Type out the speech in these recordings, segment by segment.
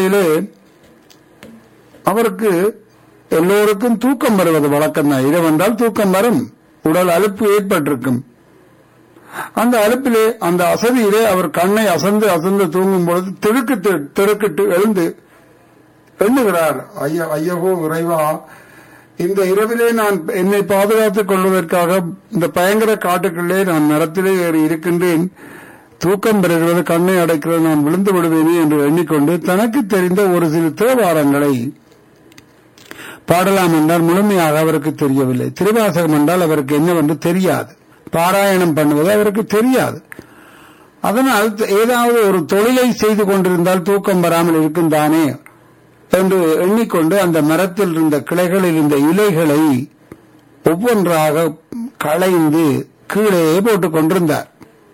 இதிலே அவருக்கு எல்லோருக்கும் தூக்கம் வருவது வழக்கம் தான் இரவென்றால் தூக்கம் வரும் உடல் அலுப்பு ஏற்பட்டிருக்கும் அந்த அலுப்பிலே அந்த அசதியிலே அவர் கண்ணை அசந்து அசந்து தூங்கும் பொழுது திடுக்கிட்டு திடுக்கிட்டு எழுந்து எண்ணுகிறார் ஐயா ஐயகோ இறைவா இந்த இரவிலே நான் என்னை பாதுகாத்துக் கொள்வதற்காக இந்த பயங்கர காட்டுக்குள்ளே நான் மரத்திலே ஏறி இருக்கின்றேன் தூக்கம் பெறுகிறது கண்ணை அடைக்கிறது நான் விழுந்து விடுவேனே என்று எண்ணிக்கொண்டு தனக்கு தெரிந்த ஒரு சில தேவாரங்களை பாடலாம் என்றால் முழுமையாக அவருக்கு தெரியவில்லை திருவாசகம் என்றால் அவருக்கு என்னவென்று தெரியாது பாராயணம் பண்ணுவது அவருக்கு தெரியாது அதனால் ஏதாவது ஒரு தொழிலை செய்து கொண்டிருந்தால் தூக்கம் வராமல் இருக்கும் தானே என்று எண்ணிக்கொண்டு அந்த மரத்தில் இருந்த கிளைகளில் இருந்த இலைகளை ஒவ்வொன்றாக களைந்து கீழே போட்டுக் கொண்டிருந்தார்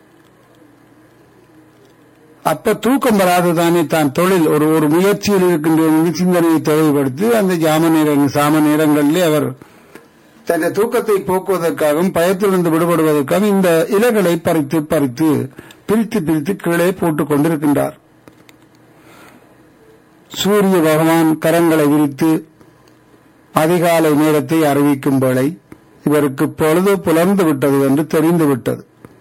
அப்ப தூக்கம் வராதுதானே தான் தொழில் ஒரு ஒரு முயற்சியில் இருக்கின்ற சிந்தனையை தெளிவுபடுத்தி அந்த ஜாம நேர சாம நேரங்களிலே அவர் தன்னை தூக்கத்தை போக்குவதற்காகவும் பயத்திலிருந்து விடுபடுவதற்காகவும் இந்த இலைகளை பறித்து பறித்து பிரித்து பிரித்து கீழே போட்டுக் கொண்டிருக்கின்றார் சூரிய பகவான் கரங்களை விரித்து அதிகாலை நேரத்தை அறிவிக்கும் வேளை இவருக்கு பொழுது புலர்ந்து விட்டது என்று தெரிந்து விட்டது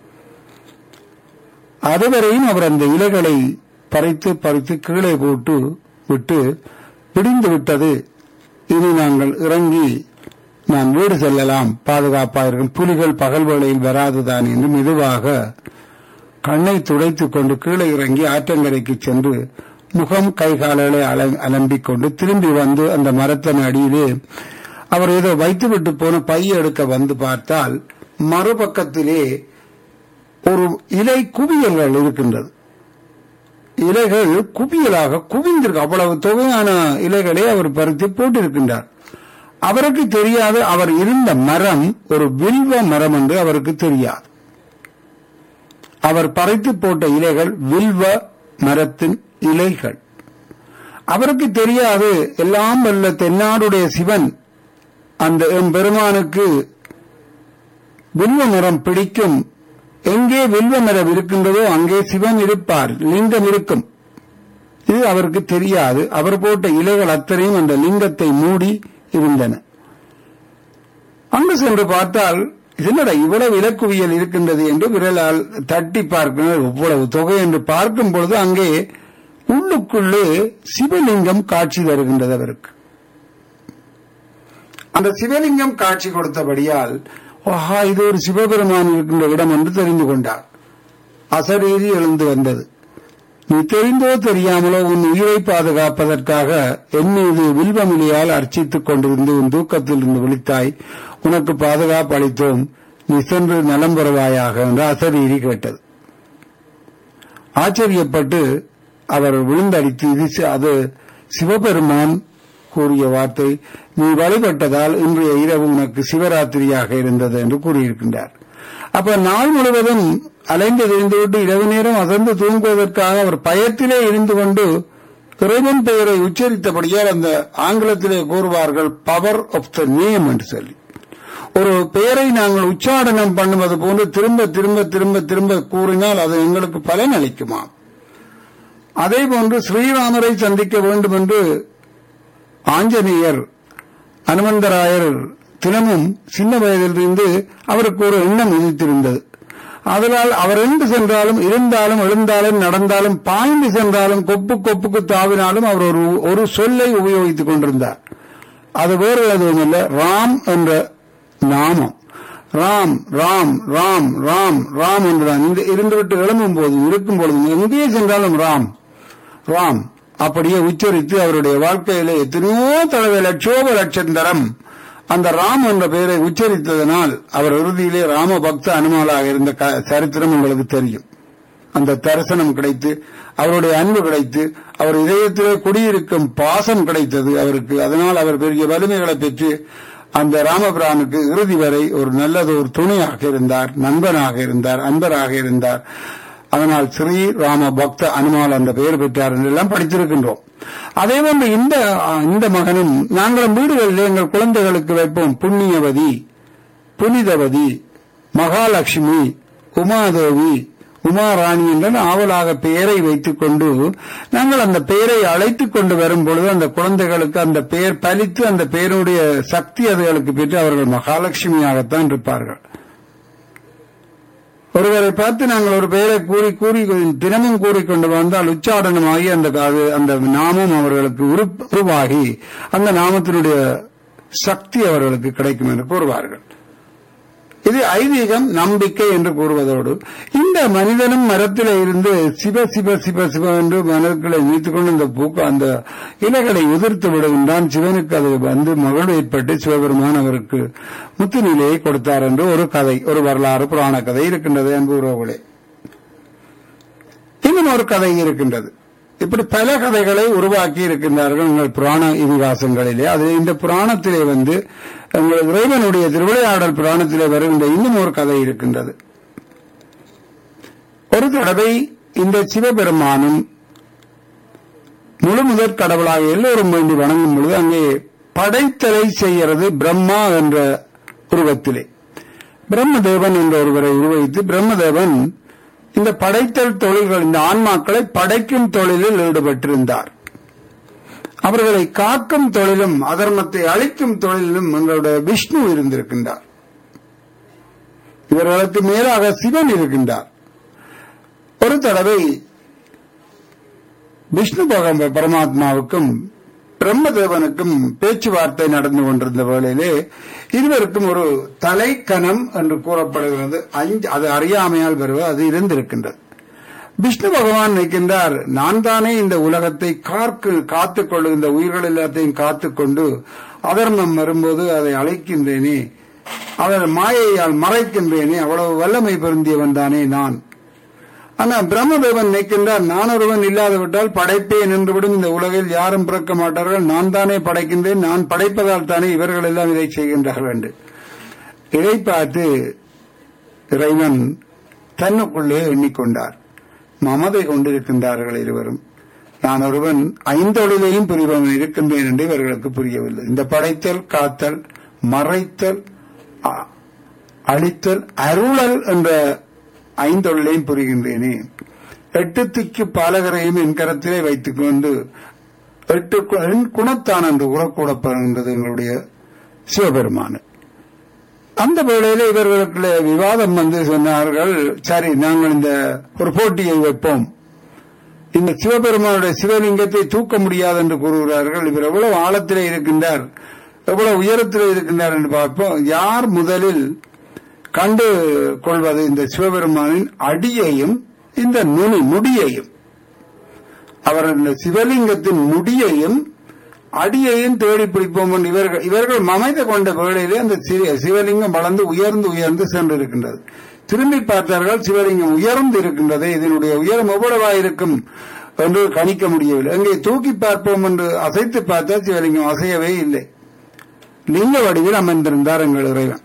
அதுவரையும் அவர் அந்த இலைகளை பறித்து பறித்து கீழே போட்டு விட்டு பிடிந்து விட்டது இனி நாங்கள் இறங்கி நான் வீடு செல்லலாம் பாதுகாப்பாயிருக்கும் புலிகள் பகல் வேளையில் வராதுதான் என்று மெதுவாக கண்ணை துடைத்துக் கொண்டு கீழே இறங்கி ஆற்றங்கரைக்கு சென்று முகம் கை கால்களை அலம்பிக் கொண்டு திரும்பி வந்து அந்த மரத்தின் அடியிலே அவர் ஏதோ வைத்துவிட்டு போன பைய எடுக்க வந்து பார்த்தால் மறுபக்கத்திலே ஒரு இலை குவியல்கள் இருக்கின்றது இலைகள் குவியலாக குவிந்திருக்கு அவ்வளவு தொகையான இலைகளை அவர் பறித்து போட்டிருக்கின்றார் அவருக்கு தெரியாது அவர் இருந்த மரம் ஒரு வில்வ மரம் என்று அவருக்கு தெரியாது அவர் பறித்து போட்ட இலைகள் வில்வ மரத்தின் இலைகள் அவருக்கு தெரியாது எல்லாம் வல்ல தென்னாடுடைய சிவன் அந்த எம்பெருமானுக்கு வில்வ மரம் பிடிக்கும் எங்கே வில்வ மரம் இருக்கின்றதோ அங்கே சிவன் இருப்பார் லிங்கம் இருக்கும் இது அவருக்கு தெரியாது அவர் போட்ட இலைகள் அத்தனையும் அந்த லிங்கத்தை மூடி இருந்தன அங்கு சென்று பார்த்தால் என்னடா இவ்வளவு இலக்குவியல் இருக்கின்றது என்று விரலால் தட்டி பார்க்கிறார் இவ்வளவு தொகை என்று பார்க்கும் பொழுது அங்கே உள்ளுக்குள்ளே சிவலிங்கம் காட்சி தருகின்றது அவருக்கு அந்த சிவலிங்கம் காட்சி கொடுத்தபடியால் ஓஹா இது ஒரு சிவபெருமான் இருக்கின்ற இடம் என்று தெரிந்து கொண்டார் அசரீதி எழுந்து வந்தது நீ தெரிந்தோ தெரியாமலோ உன் உயிரை பாதுகாப்பதற்காக என் மீது வில்வமிலியால் அர்ச்சித்துக் கொண்டிருந்து உன் தூக்கத்தில் இருந்து விழித்தாய் உனக்கு பாதுகாப்பு அளித்தோம் நீ சென்று நலம் பெறுவாயாக என்று அசரீரி கேட்டது ஆச்சரியப்பட்டு அவர் விழுந்தடித்து இது அது சிவபெருமான் கூறிய வார்த்தை நீ வழிபட்டதால் இன்றைய இரவு உனக்கு சிவராத்திரியாக இருந்தது என்று கூறியிருக்கின்றார் அப்ப நாள் முழுவதும் அலைந்து தெரிந்துவிட்டு இரவு நேரம் அசந்து தூங்குவதற்காக அவர் பயத்திலே இருந்து கொண்டு இறைவன் பெயரை உச்சரித்தபடியால் அந்த ஆங்கிலத்திலே கூறுவார்கள் பவர் ஆஃப் த நேம் என்று சொல்லி ஒரு பெயரை நாங்கள் உச்சாடனம் பண்ணுவது போன்று திரும்ப திரும்ப திரும்ப திரும்ப கூறினால் அது எங்களுக்கு பலன் அளிக்குமா அதே போன்று ஸ்ரீராமரை சந்திக்க வேண்டும் என்று ஆஞ்சநேயர் அனுமந்தராயர் தினமும் சின்ன வயதிலிருந்து அவருக்கு ஒரு எண்ணம் விதித்திருந்தது அதனால் அவர் எங்கு சென்றாலும் இருந்தாலும் எழுந்தாலும் நடந்தாலும் பாய்ந்து சென்றாலும் கொப்பு கொப்புக்கு தாவினாலும் அவர் ஒரு ஒரு சொல்லை உபயோகித்துக் கொண்டிருந்தார் அது வேறு எதுவும் இல்லை ராம் என்ற நாமம் ராம் ராம் ராம் ராம் ராம் என்றுதான் இந்த இருந்துவிட்டு எழும்பும் போதும் இருக்கும் பொழுதும் எங்கே சென்றாலும் ராம் ராம் அப்படியே உச்சரித்து அவருடைய வாழ்க்கையிலே எத்தனையோ தடவை லட்சோப லட்சந்தரம் அந்த ராம் என்ற பெயரை உச்சரித்ததனால் அவர் இறுதியிலே ராம பக்த அனுமாலாக இருந்த சரித்திரம் உங்களுக்கு தெரியும் அந்த தரிசனம் கிடைத்து அவருடைய அன்பு கிடைத்து அவர் இதயத்திலே குடியிருக்கும் பாசம் கிடைத்தது அவருக்கு அதனால் அவர் பெரிய வலிமைகளை பெற்று அந்த ராமபிரானுக்கு இறுதி வரை ஒரு நல்லது ஒரு துணையாக இருந்தார் நண்பனாக இருந்தார் அன்பராக இருந்தார் அதனால் ஸ்ரீ ராம பக்த அனுமால் என்ற பெயர் பெற்றார் என்றெல்லாம் படித்திருக்கின்றோம் அதே போன்று இந்த இந்த மகனும் நாங்களும் வீடுகளில் எங்கள் குழந்தைகளுக்கு வைப்போம் புண்ணியவதி புனிதவதி மகாலட்சுமி உமாதேவி உமாராணி என்ற ஆவலாக பெயரை வைத்துக் கொண்டு நாங்கள் அந்த பெயரை அழைத்துக் கொண்டு வரும் பொழுது அந்த குழந்தைகளுக்கு அந்த பெயர் பலித்து அந்த பெயருடைய சக்தி அதுகளுக்கு பெற்று அவர்கள் மகாலட்சுமியாகத்தான் இருப்பார்கள் ஒருவரை பார்த்து நாங்கள் ஒரு பெயரை கூறி கூறி தினமும் கூறிக்கொண்டு வந்தால் உச்சாடனமாகி அந்த அது- அந்த நாமம் அவர்களுக்கு உருப்- உருவாகி அந்த நாமத்தினுடைய சக்தி அவர்களுக்கு கிடைக்கும் என்று கூறுவார்கள் இது ஐதீகம் நம்பிக்கை என்று கூறுவதோடு இந்த மனிதனும் மரத்திலே இருந்து சிவ சிவ சிவ சிவ என்று மனதுக்களை நீத்துக் கொண்டு இந்த பூக்க அந்த இலைகளை உதிர்த்து விடுகின்றான் சிவனுக்கு அது வந்து மகள் ஏற்பட்டு சிவபெருமான் அவருக்கு முத்து நிலையை கொடுத்தார் என்று ஒரு கதை ஒரு வரலாறு புராண கதை இருக்கின்றது அன்புறவுகளே இன்னும் ஒரு கதை இருக்கின்றது இப்படி பல கதைகளை உருவாக்கி இருக்கின்றார்கள் உங்கள் புராண இதிகாசங்களிலே அது இந்த புராணத்திலே வந்து உங்கள் இறைவனுடைய திருவிளையாடல் புராணத்திலே வருகின்ற இன்னும் ஒரு கதை இருக்கின்றது ஒரு தடவை இந்த சிவபெருமானும் முழு முதற் கடவுளாக எல்லோரும் வேண்டி வணங்கும் பொழுது அங்கே படைத்தலை செய்கிறது பிரம்மா என்ற உருவத்திலே பிரம்மதேவன் என்ற ஒருவரை உருவகித்து பிரம்மதேவன் இந்த படைத்தல் தொழில்கள் இந்த ஆன்மாக்களை படைக்கும் தொழிலில் ஈடுபட்டிருந்தார் அவர்களை காக்கும் தொழிலும் அதர்மத்தை அழிக்கும் தொழிலும் எங்களுடைய விஷ்ணு இருந்திருக்கின்றார் இவர்களுக்கு மேலாக சிவன் இருக்கின்றார் ஒரு தடவை விஷ்ணு பகவ பரமாத்மாவுக்கும் பிரம்மதேவனுக்கும் பேச்சுவார்த்தை நடந்து கொண்டிருந்த வேளையிலே இருவருக்கும் ஒரு தலைக்கணம் என்று கூறப்படுகிறது அஞ்சு அது அறியாமையால் வருவது அது இருந்திருக்கின்றது விஷ்ணு பகவான் நிற்கின்றார் நான் தானே இந்த உலகத்தை காக்கு காத்துக் கொள்ளுகின்ற உயிர்கள் எல்லாத்தையும் காத்துக்கொண்டு அதர்மம் வரும்போது அதை அழைக்கின்றேனே அவர் மாயையால் மறைக்கின்றேனே அவ்வளவு வல்லமை பொருந்தியவன் தானே நான் ஆனா பிரம்மதேவன் நிற்கின்றார் நான் ஒருவன் இல்லாது விட்டால் படைப்பே நின்றுவிடும் இந்த உலகில் யாரும் பிறக்க மாட்டார்கள் நான் தானே படைக்கின்றேன் நான் படைப்பதால் தானே இவர்கள் எல்லாம் இதை செய்கின்றார்கள் என்று இதை பார்த்து இறைவன் தன்னுக்குள்ளே எண்ணிக்கொண்டார் மமதை கொண்டிருக்கின்றார்கள் இருவரும் நான் ஒருவன் ஐந்தொழிலையும் புரிபவன் இருக்கின்றேன் என்று இவர்களுக்கு புரியவில்லை இந்த படைத்தல் காத்தல் மறைத்தல் அ- அழித்தல் அருளல் என்ற ஐந்தொழிலையும் புரிகின்றேனே எட்டு திக்கு பாலகரையும் என் கரத்திலே வைத்துக் கொண்டு எட்டு கு- என் குணத்தான் என்று உறக்கூடப்படுகின்றது எங்களுடைய சிவபெருமான் அந்த வேளையில இவர்களுக்குள்ள விவாதம் வந்து சொன்னார்கள் சரி நாங்கள் இந்த ஒரு போட்டியை வைப்போம் இந்த சிவபெருமானுடைய சிவலிங்கத்தை தூக்க முடியாது என்று கூறுகிறார்கள் இவர் எவ்வளவு ஆழத்திலே இருக்கின்றார் எவ்வளவு உயரத்திலே இருக்கின்றார் என்று பார்ப்போம் யார் முதலில் கண்டு கொள்வது இந்த சிவபெருமானின் அடியையும் இந்த நுனி முடியையும் அவர் இந்த சிவலிங்கத்தின் முடியையும் அடியையும் தேடி பிடிப்போம் என்று இவர்கள் இவர்கள் மமைத்து கொண்ட வேளையிலே அந்த சி- சிவலிங்கம் வளர்ந்து உயர்ந்து உயர்ந்து சென்றிருக்கின்றது திரும்பி பார்த்தார்கள் சிவலிங்கம் உயர்ந்து இருக்கின்றது இதனுடைய உயரம் எவ்வளவா இருக்கும் என்று கணிக்க முடியவில்லை அங்கே தூக்கி பார்ப்போம் என்று அசைத்து பார்த்தால் சிவலிங்கம் அசையவே இல்லை லிங்க வடிவில் அமர்ந்திருந்தார் எங்கள் இறைவன்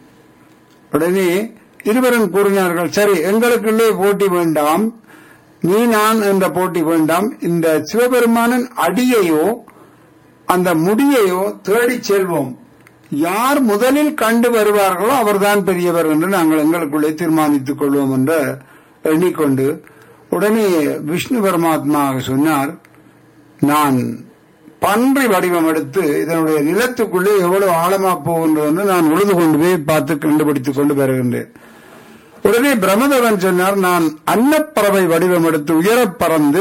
உடனே இருவரும் கூறினார்கள் சரி எங்களுக்குள்ளே போட்டி வேண்டாம் நீ நான் என்ற போட்டி வேண்டாம் இந்த சிவபெருமானின் அடியையோ அந்த முடியையோ தேடிச் செல்வோம் யார் முதலில் கண்டு வருவார்களோ அவர்தான் பெரியவர் என்று நாங்கள் எங்களுக்குள்ளே தீர்மானித்துக் கொள்வோம் என்று எண்ணிக்கொண்டு உடனே விஷ்ணு பரமாத்மா சொன்னார் நான் பன்றி வடிவம் எடுத்து இதனுடைய நிலத்துக்குள்ளே எவ்வளவு ஆழமா போகின்றது என்று நான் உழுது கொண்டு போய் பார்த்து கண்டுபிடித்துக் கொண்டு வருகின்றேன் உடனே பிரம்மதேவன் சொன்னார் நான் அன்னப்பறவை வடிவம் எடுத்து உயரப் பறந்து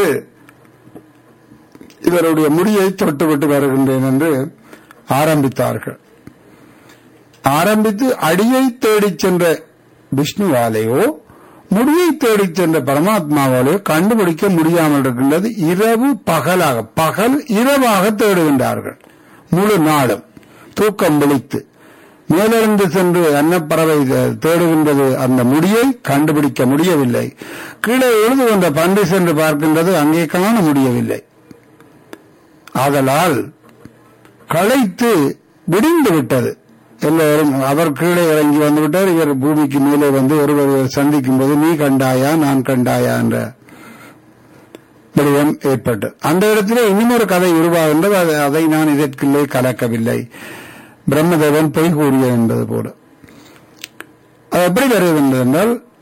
இவருடைய முடியை தொட்டுவிட்டு வருகின்றேன் என்று ஆரம்பித்தார்கள் ஆரம்பித்து அடியை தேடிச் சென்ற விஷ்ணுவாலேயோ முடியை தேடிச் சென்ற பரமாத்மாவாலேயோ கண்டுபிடிக்க முடியாமல் இருக்கின்றது இரவு பகலாக பகல் இரவாக தேடுகின்றார்கள் முழு நாளும் தூக்கம் விழித்து மேலிருந்து சென்று அன்னப்பறவை தே- தேடுகின்றது அந்த முடியை கண்டுபிடிக்க முடியவில்லை கீழே எழுது வந்த பன்றி சென்று பார்க்கின்றது அங்கே காண முடியவில்லை ஆதலால் களைத்து விடிந்து விட்டது எல்லோரும் அவர் கீழே இறங்கி வந்து விட்டார் இவர் பூமிக்கு மேலே வந்து ஒருவர் சந்திக்கும் போது நீ கண்டாயா நான் கண்டாயா என்ற விடயம் ஏற்பட்டு அந்த இடத்திலே இன்னும் ஒரு கதை உருவாகின்றது அது- அதை நான் இதற்குள்ளே கலக்கவில்லை பிரம்மதேவன் பொய் கூறிய என்பது போல அது எப்படி வருகின்றது என்றால்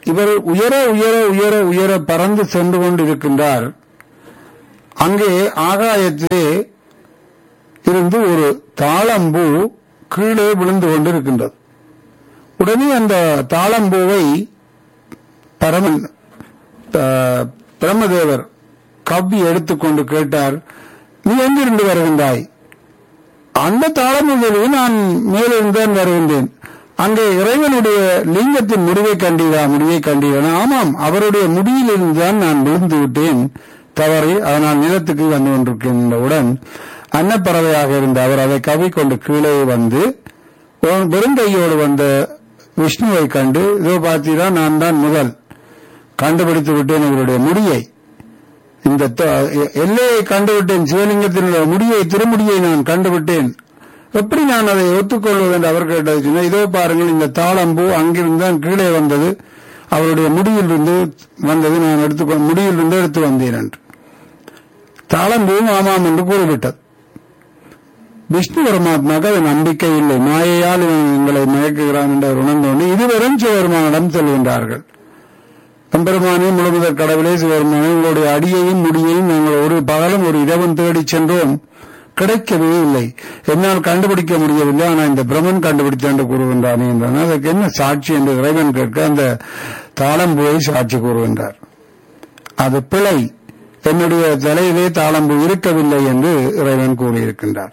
இவர் உயர உயர உயர உயர பறந்து சென்று கொண்டிருக்கின்றார் அங்கே ஆகாயத்திலே இருந்து ஒரு தாளம்பூ கீழே விழுந்து கொண்டிருக்கின்றது உடனே அந்த தாளம்பூவை பரமன் அஹ், பிரம்மதேவர் கவ்வி எடுத்துக்கொண்டு கேட்டார் நீ எங்கிருந்து வருகின்றாய் அந்த தாளம்பூவிலே நான் மேலிருந்தான் வருகின்றேன் அங்கே இறைவனுடைய லிங்கத்தின் முடிவை கண்டீரா முடிவை கண்டீரா ஆமாம் அவருடைய முடியிலிருந்து தான் நான் விழுந்து விட்டேன் தவறி அதனால் நிலத்துக்கு வந்து கொண்டிருக்கின்றவுடன் அன்னப்பறவையாக இருந்த அவர் அதை கவிக்கொண்டு கீழே வந்து ஒரு வெறுங்கையோடு வந்த விஷ்ணுவை கண்டு இதோ பார்த்தீரா நான் தான் முதல் கண்டுபிடித்து விட்டேன் இவருடைய முடியை இந்த த- எ- எல்லையை கண்டுவிட்டேன் சிவலிங்கத்தினுடைய முடியை திருமுடியை நான் கண்டுவிட்டேன் எப்படி நான் அதை ஒத்துக்கொள்வது என்று அவர் கேட்டது சொன்னா, இதோ பாருங்கள் இந்த தாளம்பூ அங்கிருந்து தான் கீழே வந்தது அவருடைய முடியிலிருந்து வந்தது நான் எடுத்து முடியிலிருந்து எடுத்து வந்தேன் என்று தாளம்பூவும் ஆமாம் என்று கூறிவிட்டது விஷ்ணு பரமாத்மாவுக்கு அது நம்பிக்கை இல்லை மாயையால் இவன் எங்களை மயக்குகிறான் என்று அவர் உணர்ந்தோண்டு இதுவரும் சிவபெருமானிடம் செல்கின்றார்கள் எம்பெருமானே முழுமுதற் கடவுளே சிவபெருமானே உங்களுடைய அடியையும் முடியையும் நாங்கள் ஒரு பகலும் ஒரு இரவும் தேடிச் சென்றோம் கிடைக்கவே இல்லை என்னால் கண்டுபிடிக்க முடியவில்லை ஆனால் இந்த பிரம்மன் கண்டுபிடித்தான் என்று கூறுகின்றானே என்றான் அதற்கு என்ன சாட்சி என்று இறைவன் கேட்க அந்த தாளம்பூவை சாட்சி கூறுகின்றார் அது பிழை என்னுடைய தலையிலே தாளம்பூ இருக்கவில்லை என்று இறைவன் கூறியிருக்கின்றார்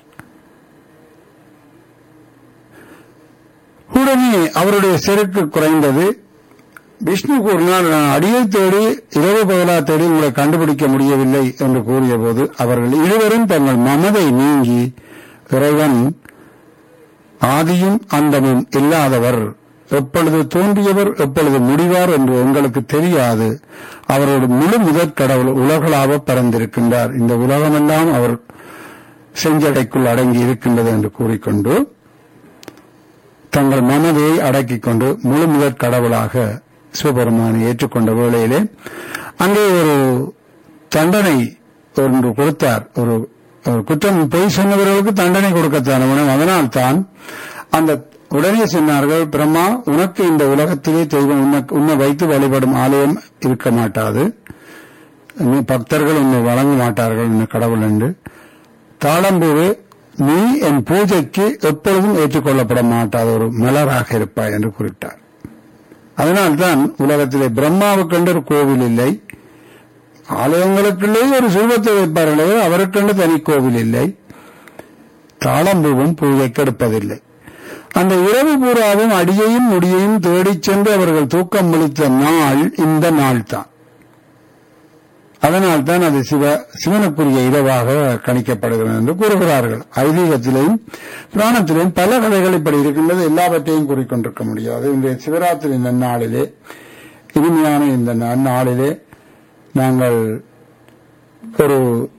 உடனே அவருடைய செருக்கு குறைந்தது விஷ்ணு கூறினார் நான் அடியை தேடி இரவு பகலா தேடி உங்களை கண்டுபிடிக்க முடியவில்லை என்று கூறிய போது அவர்கள் இருவரும் தங்கள் மமதை நீங்கி இறைவன் ஆதியும் அந்தமும் இல்லாதவர் எப்பொழுது தோன்றியவர் எப்பொழுது முடிவார் என்று உங்களுக்கு தெரியாது அவரோட முழு முதற் கடவுள் உலகளாவ பறந்திருக்கின்றார் இந்த உலகமெல்லாம் அவர் செஞ்சடைக்குள் அடங்கி இருக்கின்றது என்று கூறிக்கொண்டு தங்கள் மனதை அடக்கிக் கொண்டு முழு முதற் கடவுளாக சிவபெருமானை ஏற்றுக்கொண்ட வேளையிலே அங்கே ஒரு தண்டனை ஒன்று கொடுத்தார் ஒரு ஒரு குற்றம் பொய் சொன்னவர்களுக்கு தண்டனை கொடுக்கத்தான் வேணும் அதனால் தான் அந்த உடனே சொன்னார்கள் பிரம்மா உனக்கு இந்த உலகத்திலே தெய்வம் உனக்கு- உன்னை வைத்து வழிபடும் ஆலயம் இருக்க மாட்டாது நீ பக்தர்கள் உன்னை வழங்க மாட்டார்கள் இந்த கடவுள் என்று தாளம்பூவே நீ என் பூஜைக்கு எப்பொழுதும் ஏற்றுக்கொள்ளப்பட மாட்டாத ஒரு மலராக இருப்பாய் என்று குறிப்பிட்டார் அதனால்தான் உலகத்திலே பிரம்மாவுக்கென்று ஒரு கோவில் இல்லை ஆலயங்களுக்குள்ளே ஒரு சுரூபத்தை வைப்பார்களே அவருக்கென்று தனி கோவில் இல்லை தாளம்பூவும் பூஜைக்கு எடுப்பதில்லை அந்த இரவு பூராவும் அடியையும் முடியையும் தேடிச் சென்று அவர்கள் தூக்கம் முழித்த நாள் இந்த நாள் தான் அதனால்தான் அது சிவ சிவனுக்குரிய இரவாக கணிக்கப்படுகிறது என்று கூறுகிறார்கள் ஐதீகத்திலேயும் புராணத்திலேயும் பல கதைகள் இப்படி இருக்கின்றது எல்லாவற்றையும் கூறிக்கொண்டிருக்க முடியாது இன்றைய சிவராத்திரி நன்னாளிலே இனிமையான இந்த நன்னாளிலே நாங்கள் ஒரு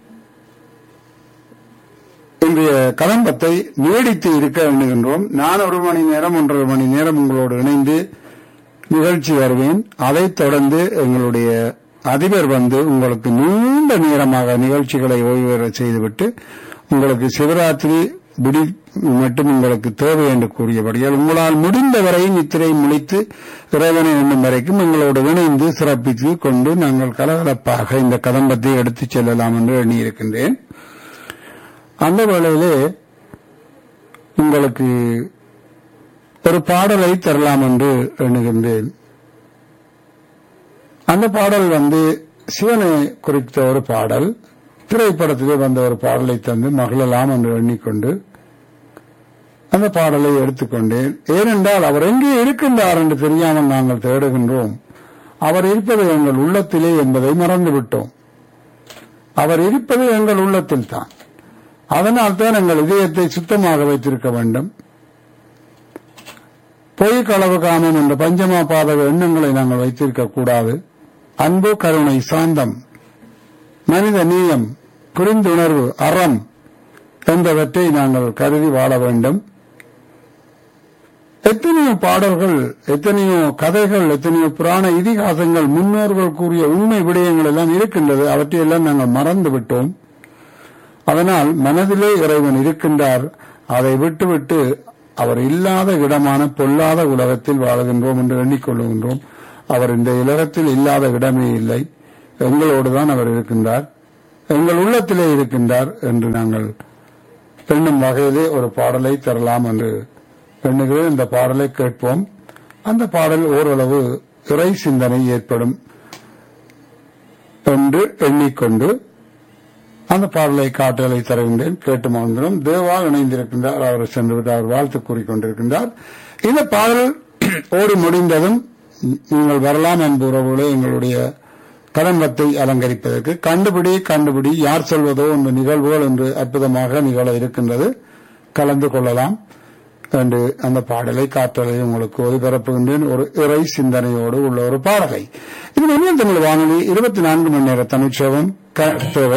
இன்றைய கதம்பத்தை நீடித்து இருக்க எண்ணுகின்றோம் நான் ஒரு மணி நேரம் ஒன்றரை மணி நேரம் உங்களோடு இணைந்து நிகழ்ச்சி வருவேன் அதைத் தொடர்ந்து எங்களுடைய அதிபர் வந்து உங்களுக்கு நீண்ட நேரமாக நிகழ்ச்சிகளை ஓய்வு பெறச் செய்துவிட்டு உங்களுக்கு சிவராத்திரி விடி மட்டும் உங்களுக்கு தேவை என்று கூறியபடியால் உங்களால் முடிந்தவரை நித்திரை முழித்து இறைவனை எண்ணும் வரைக்கும் எங்களோடு இணைந்து சிறப்பித்து கொண்டு நாங்கள் கலகலப்பாக இந்த கதம்பத்தை எடுத்துச் செல்லலாம் என்று எண்ணியிருக்கின்றேன் அந்த வேளையிலே உங்களுக்கு ஒரு பாடலை தரலாம் என்று எண்ணுகின்றேன் அந்த பாடல் வந்து சிவனை குறித்த ஒரு பாடல் திரைப்படத்திலே வந்த ஒரு பாடலை தந்து மகிழலாம் என்று எண்ணிக்கொண்டு அந்த பாடலை எடுத்துக்கொண்டேன் ஏனென்றால் அவர் எங்கே இருக்கின்றார் என்று தெரியாமல் நாங்கள் தேடுகின்றோம் அவர் இருப்பது எங்கள் உள்ளத்திலே என்பதை மறந்துவிட்டோம் அவர் இருப்பது எங்கள் உள்ளத்தில் தான் அதனால் தான் எங்கள் இதயத்தை சுத்தமாக வைத்திருக்க வேண்டும் பொய் களவு காமம் என்ற பஞ்சமா பாதக எண்ணங்களை நாங்கள் வைத்திருக்க கூடாது அன்பு கருணை சாந்தம் மனித நீயம் புரிந்துணர்வு அறம் என்பவற்றை நாங்கள் கருதி வாழ வேண்டும் எத்தனையோ பாடல்கள் எத்தனையோ கதைகள் எத்தனையோ புராண இதிகாசங்கள் முன்னோர்கள் கூறிய உண்மை விடயங்கள் எல்லாம் இருக்கின்றது அவற்றையெல்லாம் நாங்கள் மறந்து விட்டோம் அதனால் மனதிலே இறைவன் இருக்கின்றார் அதை விட்டுவிட்டு அவர் இல்லாத இடமான பொல்லாத உலகத்தில் வாழுகின்றோம் என்று எண்ணிக்கொள்ளுகின்றோம் அவர் இந்த உலகத்தில் இல்லாத இடமே இல்லை எங்களோடு தான் அவர் இருக்கின்றார் எங்கள் உள்ளத்திலே இருக்கின்றார் என்று நாங்கள் எண்ணும் வகையிலே ஒரு பாடலை தரலாம் என்று எண்ணுகிறேன் இந்த பாடலை கேட்போம் அந்த பாடல் ஓரளவு இறை சிந்தனை ஏற்படும் என்று எண்ணிக்கொண்டு அந்த பாடலை காட்டலை தருகின்றேன் கேட்டு மகிழ்ந்தோம் தேவா இணைந்திருக்கின்றார் அவர் சென்று விட்டு அவர் வாழ்த்து கூறிக்கொண்டிருக்கின்றார் இந்த பாடல் ஓடி முடிந்ததும் நீங்கள் வரலாம் என்பு உறவுகளே எங்களுடைய கதம்பத்தை அலங்கரிப்பதற்கு கண்டுபிடி கண்டுபிடி யார் சொல்வதோ இந்த நிகழ்வுகள் என்று அற்புதமாக நிகழ இருக்கின்றது கலந்து கொள்ளலாம் என்று அந்த பாடலை காற்றலை உங்களுக்கு ஒளிபரப்புகின்றேன் ஒரு இறை சிந்தனையோடு உள்ள ஒரு பாடலை இது மணியன் தமிழ் வானொலி இருபத்தி நான்கு மணி நேர தமிழ்ச்சேவம் க- சேவை